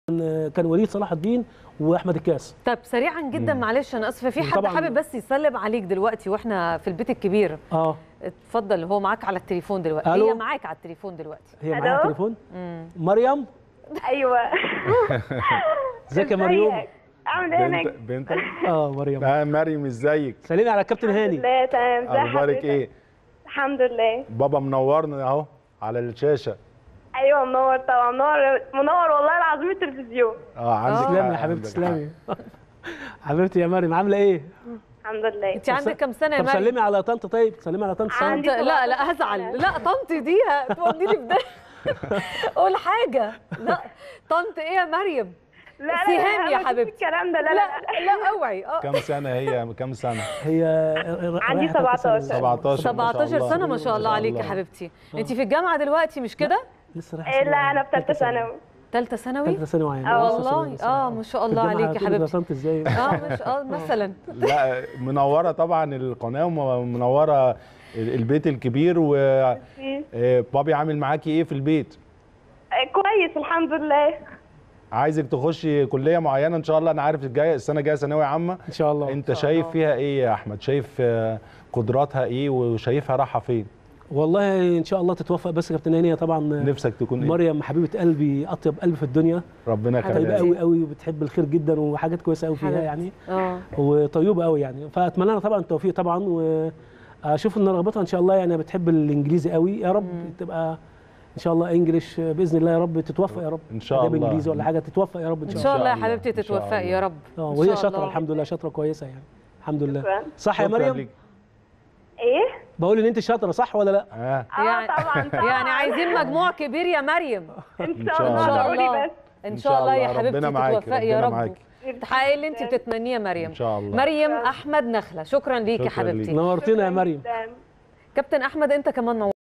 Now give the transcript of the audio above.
كان وليد صلاح الدين واحمد الكاس طب سريعا جدا معلش انا اسفه في حد طبعاً. حابب بس يسلم عليك دلوقتي واحنا في البيت الكبير اه اتفضل هو معاك على التليفون دلوقتي ألو؟ هي معاك على التليفون دلوقتي هي معايا ألو؟ تليفون مم. مريم ايوه ازيك يا مريم ازيك؟ عامل ايه بنت هناك؟ بنت اه مريم آه مريم ازيك سلمي على كابتن هاني لا تمام ازي اخبارك حضرتك؟ ايه الحمد لله بابا منورنا اهو على الشاشه ايوه منور طبعا منور منور والله العظيم التلفزيون اه عندك آه. حق، تسلمي يا عندك حبيبتي حق. تسلمي حبيبتي يا مريم عامله ايه؟ الحمد لله انت عندك كام سنه يا طب مريم سلمي على طنط طيب سلمي على طنط عندي طنط لا لا 17 هزعل سنة. لا طنط دي توديني في ده قول حاجه لا طنط ايه يا مريم لا لا سهام لا يا مفيش حبيبتي. الكلام ده لا لا لا لا اوعي اه كم سنه هي كم سنه هي عندي رايحة تالتة 17. ثانوي. 17 17 سنه ما شاء الله عليك يا حبيبتي انت في الجامعه دلوقتي مش كده لسه رايحه إيه، لا انا في ثالثه ثانوي ثالثه ثانوي ثالثه ثانوي يعني آه، لسه والله ثانوي، لسه اه ثانوي. ما شاء في الله الجامعة عليك يا هتقولي ده حبيبتي طنط ازاي اه مش اه مثلا لا منوره طبعا القناه ومنوره البيت الكبير وبابي عامل معاكي ايه في البيت آه، كويس الحمد لله عايزك تخشي كليه معينه ان شاء الله انا عارف الجايه السنه الجايه ثانويه عامه ان شاء الله انت شايف فيها ايه يا احمد شايف آه، قدراتها ايه وشايفها رايحه فين والله ان شاء الله تتوفق بس يا كابتن هاني طبعا نفسك تكون ايه مريم حبيبه قلبي اطيب قلب في الدنيا ربنا طيبه يخليها قوي قوي وبتحب الخير جدا وحاجات كويسه قوي فيها حبيبتي. يعني اه وطيوبه قوي يعني فاتمنى لها طبعا التوفيق طبعا واشوف ان رغبتها ان شاء الله يعني بتحب الانجليزي قوي يا رب تبقى ان شاء الله انجليش باذن الله يا رب تتوفق يا رب إن شاء آداب الله. انجليزي ولا حاجه تتوفق يا رب ان ان شاء شاء الله الله يا الله، حبيبتي إن شاء تتوفقي الله. يا رب اه إن وهي شاء شاطره الله. الحمد لله شاطره كويسه يعني الحمد لله شكرا صح يا شكراً مريم ليك. ايه؟ بقول ان انت شاطره صح ولا لا اه اه يعني- طبعا طبعا يعني عايزين مجموع كبير يا مريم ان إن شاء شاء الله الله. ادعوا لي بس ان شاء الله يا حبيبتي ربنا معاكي تتوفقي يا ربنا رب معاكي تحققي اللي انت بتتمنيه يا مريم ان شاء الله مريم احمد نخله شكرا ليك يا شكراً ليك. حبيبتي نورتينا يا مريم جداً. كابتن احمد انت كمان نور